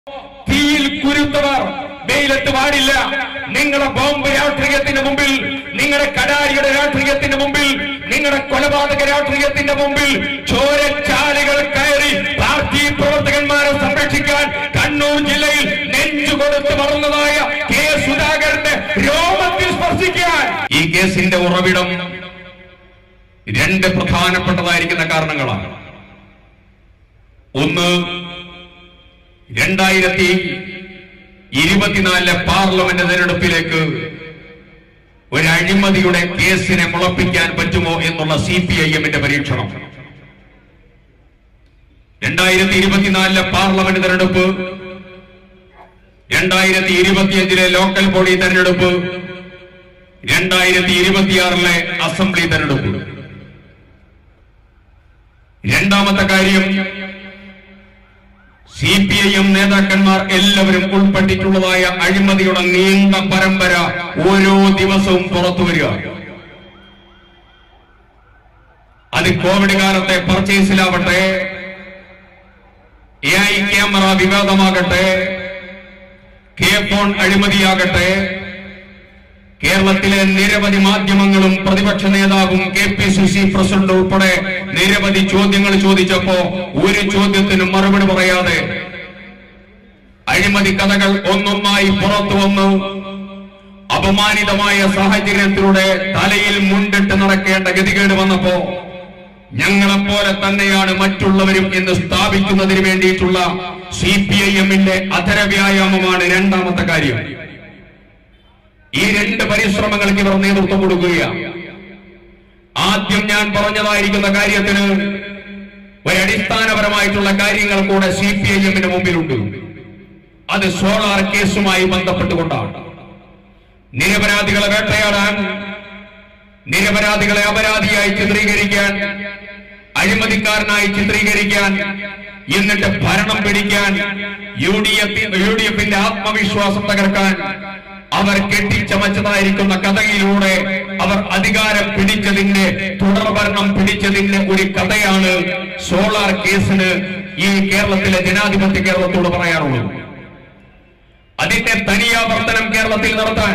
തീയിൽ കുരുത്തവർ വെയിലത്ത് പാടില്ല നിങ്ങളുടെ ബോംബ് രാഷ്ട്രീയത്തിന്റെ മുമ്പിൽ നിങ്ങളുടെ കടാരിയുടെ രാഷ്ട്രീയത്തിന്റെ മുമ്പിൽ നിങ്ങളുടെ കൊലപാതക രാഷ്ട്രീയത്തിന്റെ മുമ്പിൽ ചോരച്ചാലുകൾ കയറി പാർട്ടി പ്രവർത്തകന്മാരെ സംരക്ഷിക്കാൻ കണ്ണൂർ ജില്ലയിൽ നെഞ്ചു കൊടുത്ത് മറന്നതായ കെ സുധാകരന്റെ രോമത്തിൽ സ്പർശിക്കാൻ ഈ കേസിന്റെ ഉറവിടം രണ്ട് പ്രധാനപ്പെട്ടതായിരിക്കുന്ന കാരണങ്ങളാണ് ഒന്ന് രണ്ടായിരത്തി ഇരുപത്തിനാലിലെ പാർലമെന്റ് തെരഞ്ഞെടുപ്പിലേക്ക് ഒരു അഴിമതിയുടെ കേസിനെ മുളപ്പിക്കാൻ പറ്റുമോ എന്നുള്ള സി പി ഐ എമ്മിന്റെ പരീക്ഷണം രണ്ടായിരത്തി ഇരുപത്തിനാലിലെ പാർലമെന്റ് തെരഞ്ഞെടുപ്പ് രണ്ടായിരത്തി ഇരുപത്തിയഞ്ചിലെ ലോക്കൽ ബോഡി തെരഞ്ഞെടുപ്പ് രണ്ടായിരത്തി ഇരുപത്തിയാറിലെ അസംബ്ലി തെരഞ്ഞെടുപ്പ് രണ്ടാമത്തെ കാര്യം സി പി ഐ എം നേതാക്കന്മാർ എല്ലാവരും ഉൾപ്പെട്ടിട്ടുള്ളതായ അഴിമതിയുടെ നീണ്ട പരമ്പര ഓരോ ദിവസവും പുറത്തു വരിക അത് കോവിഡ് കാലത്തെ പർച്ചേസിലാവട്ടെ എ ഐ ക്യാമറ വിവാദമാകട്ടെ കെ ഫോൺ അഴിമതിയാകട്ടെ കേരളത്തിലെ നിരവധി മാധ്യമങ്ങളും പ്രതിപക്ഷ നേതാവും K P C C president ഉൾപ്പെടെ നിരവധി ചോദ്യങ്ങൾ ചോദിച്ചപ്പോ ഒരു ചോദ്യത്തിനും മറുപടി പറയാതെ അഴിമതി കഥകൾ ഒന്നൊന്നായി പുറത്തു വന്നു അപമാനിതമായ സാഹചര്യത്തിലൂടെ തലയിൽ മുണ്ടിട്ട് നടക്കേണ്ട ഗതികേട് വന്നപ്പോ ഞങ്ങളെപ്പോലെ തന്നെയാണ് മറ്റുള്ളവരും എന്ന് സ്ഥാപിക്കുന്നതിന് വേണ്ടിയിട്ടുള്ള സി പി ഐ എമ്മിന്റെ അധരവ്യായാമമാണ് രണ്ടാമത്തെ കാര്യം ഈ രണ്ട് പരിശ്രമങ്ങൾക്ക് ഇവർ നേതൃത്വം കൊടുക്കുകയാണ് ആദ്യം ഞാൻ പറഞ്ഞതായിരിക്കുന്ന കാര്യത്തിന് ഒരടിസ്ഥാനപരമായിട്ടുള്ള കാര്യങ്ങൾ കൂടെ സി പി ഐ എമ്മിന് മുമ്പിലുണ്ട് അത് സോളാർ കേസുമായി ബന്ധപ്പെട്ടുകൊണ്ടാണ് നിരപരാധികളെ വേട്ടയാടാൻ നിരപരാധികളെ അപരാധിയായി ചിത്രീകരിക്കാൻ അഴിമതിക്കാരനായി ചിത്രീകരിക്കാൻ എന്നിട്ട് ഭരണം പിടിക്കാൻ U D F U D എഫിന്റെ ആത്മവിശ്വാസം തകർക്കാൻ അവർ കെട്ടിച്ചമച്ചതായിരിക്കുന്ന കഥയിലൂടെ അവർ അധികാരം പിടിച്ചതിന്റെ തുടർഭരണം പിടിച്ചതിന്റെ ഒരു കഥയാണ് സോളാർ കേസിന് ഈ കേരളത്തിലെ ജനാധിപത്യ കേരളത്തോട് പറയാറുള്ളത് അതിന്റെ തനിയാവർത്തനം കേരളത്തിൽ നടത്താൻ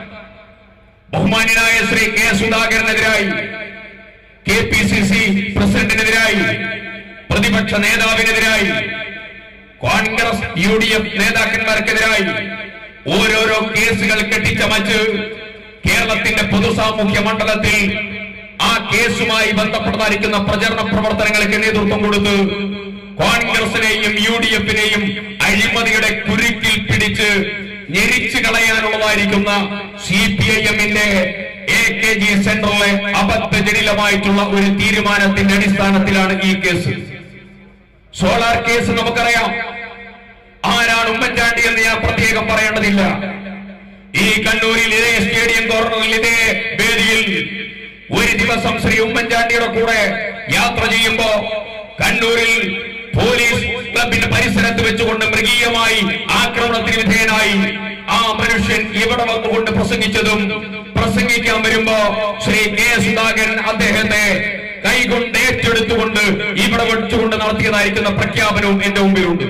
ബഹുമാന്യനായ ശ്രീ കെ സുധാകരനെതിരായി കെ പി സി സി പ്രസിഡന്റിനെതിരായി പ്രതിപക്ഷ നേതാവിനെതിരായി കോൺഗ്രസ് യു ഡി എഫ് നേതാക്കന്മാർക്കെതിരായി ഓരോരോ കേസുകൾ കെട്ടിച്ചമച്ച് കേരളത്തിന്റെ പൊതുസാമൂഹ്യ മണ്ഡലത്തിൽ ആ കേസുമായി ബന്ധപ്പെട്ടതായിരിക്കുന്ന പ്രചരണ പ്രവർത്തനങ്ങൾക്ക് നേതൃത്വം കൊടുത്ത് കോൺഗ്രസിനെയും യു ഡി എഫിനെയും അഴിമതിയുടെ കുരുക്കിൽ പിടിച്ച് ഞെരിച്ചു കളയാനുള്ളതായിരിക്കുന്ന സി പി ഐ എമ്മിന്റെ എ കെ ജി സെന്ററിലെ അബദ്ധജടിലമായിട്ടുള്ള ഒരു തീരുമാനത്തിന്റെ അടിസ്ഥാനത്തിലാണ് ഈ കേസ് സോളാർ കേസ് നമുക്കറിയാം ആരാണ് ഉമ്മൻചാണ്ടി എന്ന് ഞാൻ പ്രത്യേകം പറയേണ്ടതില്ല ഈ കണ്ണൂരിൽ ഇതേ സ്റ്റേഡിയം കോർണറിൽ ഇതേ വേദിയിൽ ഒരു ദിവസം ശ്രീ ഉമ്മൻചാണ്ടിയുടെ കൂടെ യാത്ര ചെയ്യുമ്പോ കണ്ണൂരിൽ പോലീസ് ക്ലബിന്റെ പരിസരത്ത് വെച്ചുകൊണ്ട് മൃഗീയമായി ആക്രമണത്തിന് വിധേയനായി ആ മനുഷ്യൻ ഇവിടെ വന്നുകൊണ്ട് പ്രസംഗിച്ചതും പ്രസംഗിക്കാൻ വരുമ്പോ ശ്രീ കെ സുധാകരൻ അദ്ദേഹത്തെ കൈകൊണ്ട് ഏറ്റെടുത്തുകൊണ്ട് ഇവിടെ വെച്ചുകൊണ്ട് നടത്തിയതായിരിക്കുന്ന പ്രഖ്യാപനവും എന്റെ മുമ്പിലുണ്ട്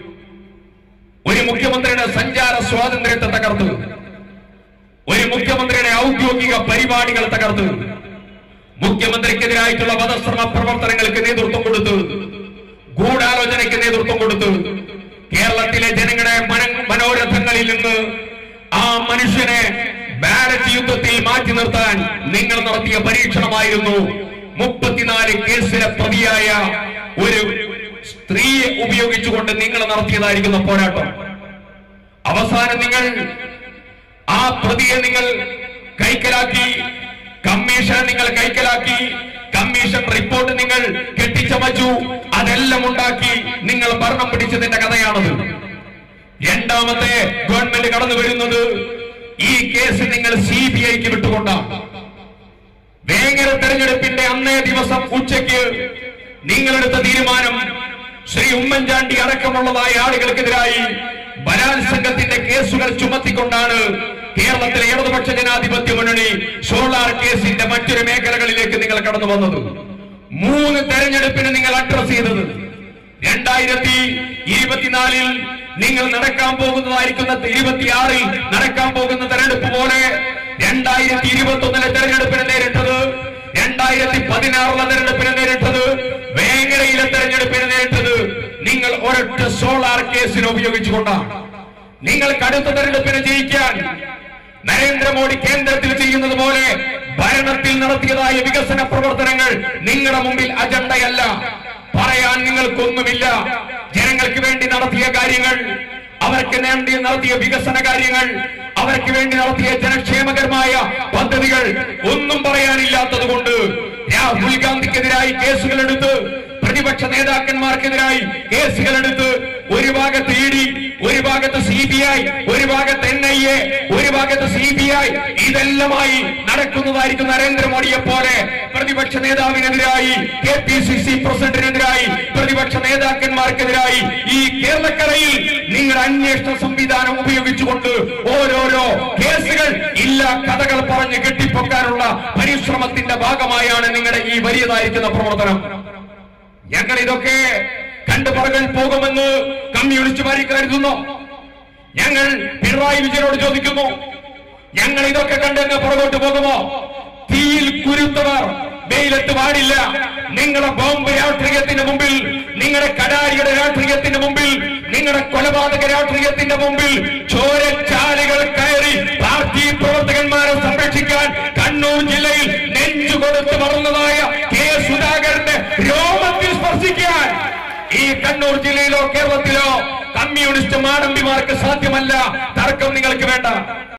ഒരു മുഖ്യമന്ത്രിയുടെ സഞ്ചാര സ്വാതന്ത്ര്യത്തെ തകർത്ത് ഒരു മുഖ്യമന്ത്രിയുടെ ഔദ്യോഗിക പരിപാടികൾ തകർത്ത് മുഖ്യമന്ത്രിക്കെതിരായിട്ടുള്ള വധശ്രമ പ്രവർത്തനങ്ങൾക്ക് നേതൃത്വം കൊടുത്ത് ഗൂഢാലോചനയ്ക്ക് നേതൃത്വം കൊടുത്ത് കേരളത്തിലെ ജനങ്ങളുടെ മന- മനോരഥങ്ങളിൽ നിന്ന് ആ മനുഷ്യനെ ബാലറ്റ് യുദ്ധത്തിൽ മാറ്റി നിർത്താൻ നിങ്ങൾ നടത്തിയ പരീക്ഷണമായിരുന്നു മുപ്പത്തിനാല് കേസിലെ പ്രതിയായ ഒരു സ്ത്രീയെ ഉപയോഗിച്ചുകൊണ്ട് നിങ്ങൾ നടത്തിയതായിരിക്കുന്ന പോരാട്ടം അവസാനം നിങ്ങൾ ആ പ്രതിയെ നിങ്ങൾ കൈക്കലാക്കി കമ്മീഷൻ നിങ്ങൾ കൈക്കലാക്കി കമ്മീഷൻ റിപ്പോർട്ട് നിങ്ങൾ കെട്ടിച്ചമച്ചു അതെല്ലാം ഉണ്ടാക്കി നിങ്ങൾ ഭരണം പിടിച്ചതിന്റെ കഥയാണത് രണ്ടാമത്തെ ഗവൺമെന്റ് കടന്നു വരുന്നത് ഈ കേസ് നിങ്ങൾ സി ബി ഐക്ക് വിട്ടുകൊണ്ടാണ് വേങ്ങര തെരഞ്ഞെടുപ്പിന്റെ അന്നേ ദിവസം ഉച്ചയ്ക്ക് നിങ്ങളെടുത്ത തീരുമാനം ശ്രീ ഉമ്മൻചാണ്ടി അടക്കമുള്ളതായ ആളുകൾക്കെതിരായി ബലാത്സംഗത്തിന്റെ കേസുകൾ ചുമത്തിക്കൊണ്ടാണ് കേരളത്തിലെ ഇടതുപക്ഷ ജനാധിപത്യ മുന്നണി സോളാർ കേസിന്റെ മറ്റൊരു മേഖലകളിലേക്ക് നിങ്ങൾ കടന്നു വന്നത് മൂന്ന് തെരഞ്ഞെടുപ്പിന് നിങ്ങൾ അഡ്രസ് ചെയ്തത് രണ്ടായിരത്തി ഇരുപത്തിനാലിൽ നിങ്ങൾ നടക്കാൻ പോകുന്നതായിരിക്കുന്ന ഇരുപത്തിയാറിൽ നടക്കാൻ പോകുന്ന തെരഞ്ഞെടുപ്പ് പോലെ രണ്ടായിരത്തി ഇരുപത്തി ഒന്നിലെ തെരഞ്ഞെടുപ്പിനെ നേരിട്ടത് രണ്ടായിരത്തി പതിനാറിലെ തെരഞ്ഞെടുപ്പിനെ നേരിട്ടത് വേങ്ങരയിലെ തെരഞ്ഞെടുപ്പിനെ നേരിട്ടത് നിങ്ങൾ ഒരൊറ്റ സോളാർ കേസിനെ ഉപയോഗിച്ചുകൊണ്ടാണ് നിങ്ങൾ കടുത്ത തെരഞ്ഞെടുപ്പിനെ ജയിക്കാൻ നരേന്ദ്രമോദി കേന്ദ്രത്തിൽ ചെയ്യുന്നത് പോലെ ഭരണത്തിൽ നടത്തിയതായ വികസന പ്രവർത്തനങ്ങൾ നിങ്ങളുടെ മുമ്പിൽ അജണ്ടയല്ല പറയാൻ നിങ്ങൾക്കൊന്നുമില്ല ജനങ്ങൾക്ക് വേണ്ടി നടത്തിയ കാര്യങ്ങൾ അവർക്ക് വേണ്ടി നടത്തിയ വികസന കാര്യങ്ങൾ അവർക്ക് വേണ്ടി നടത്തിയ ജനക്ഷേമകരമായ പദ്ധതികൾ ഒന്നും പറയാനില്ലാത്തത് കൊണ്ട് രാഹുൽ ഗാന്ധിക്കെതിരായി കേസുകൾ എടുത്ത് പ്രതിപക്ഷ നേതാക്കന്മാർക്കെതിരായി കേസുകൾ എടുത്ത് ഒരു ഭാഗത്ത് ഇ ഡി ഒരു ഭാഗത്ത് സി ബി ഐ ഒരു ഭാഗത്ത് എൻ ഐ എ ഒരു ഭാഗത്ത് സി ബി ഐ ഇതെല്ലാമായി നടക്കുന്നതായിരിക്കും നരേന്ദ്രമോദിയെ പോലെ പ്രതിപക്ഷ നേതാവിനെതിരായി കെ പി സി സി പ്രസിഡന്റിനെതിരായി പ്രതിപക്ഷ നേതാക്കന്മാർക്കെതിരായി ഈ കേരളക്കരയിൽ നിങ്ങൾ അന്വേഷണ സംവിധാനം ഉപയോഗിച്ചുകൊണ്ട് ഓരോരോ കേസുകൾ ഇല്ല കഥകൾ പറഞ്ഞ് കെട്ടിപ്പൊക്കാനുള്ള പരിശ്രമത്തിന്റെ ഭാഗമായാണ് നിങ്ങളുടെ ഈ വലിയതായിരിക്കുന്ന പ്രവർത്തനം ഞങ്ങൾ ഇതൊക്കെ കണ്ടു പറകാൻ പോകുമെന്ന് കമ്മ്യൂണിസ്റ്റുകാരി കരുതുന്നു ഞങ്ങൾ പിണറായി വിജയനോട് ചോദിക്കുന്നു ഞങ്ങൾ ഇതൊക്കെ കണ്ടെന്ന് പുറകോട്ട് പോകുമോ തീയിൽ കുരുത്തവർ വെയിലത്ത് പാടില്ല നിങ്ങളുടെ ബോംബ് രാഷ്ട്രീയത്തിന്റെ മുമ്പിൽ നിങ്ങളുടെ കടാരിയുടെ രാഷ്ട്രീയത്തിന്റെ മുമ്പിൽ നിങ്ങളുടെ കൊലപാതക രാഷ്ട്രീയത്തിന്റെ മുമ്പിൽ ചോരച്ചാലുകൾ കയറി പാർട്ടി പ്രവർത്തകന്മാരെ സംരക്ഷിക്കാൻ കണ്ണൂർ ജില്ലയിൽ നെഞ്ചു കൊടുത്ത് വളർന്നതായ കെ സുധാകരന്റെ രോമത്തിൽ സ്പർശിക്കാൻ ഈ കണ്ണൂർ ജില്ലയിലോ കേരളത്തിലോ കമ്മ്യൂണിസ്റ്റ് മാടമ്പിമാർക്ക് സാധ്യമല്ല തർക്കം നിങ്ങൾക്ക് വേണ്ട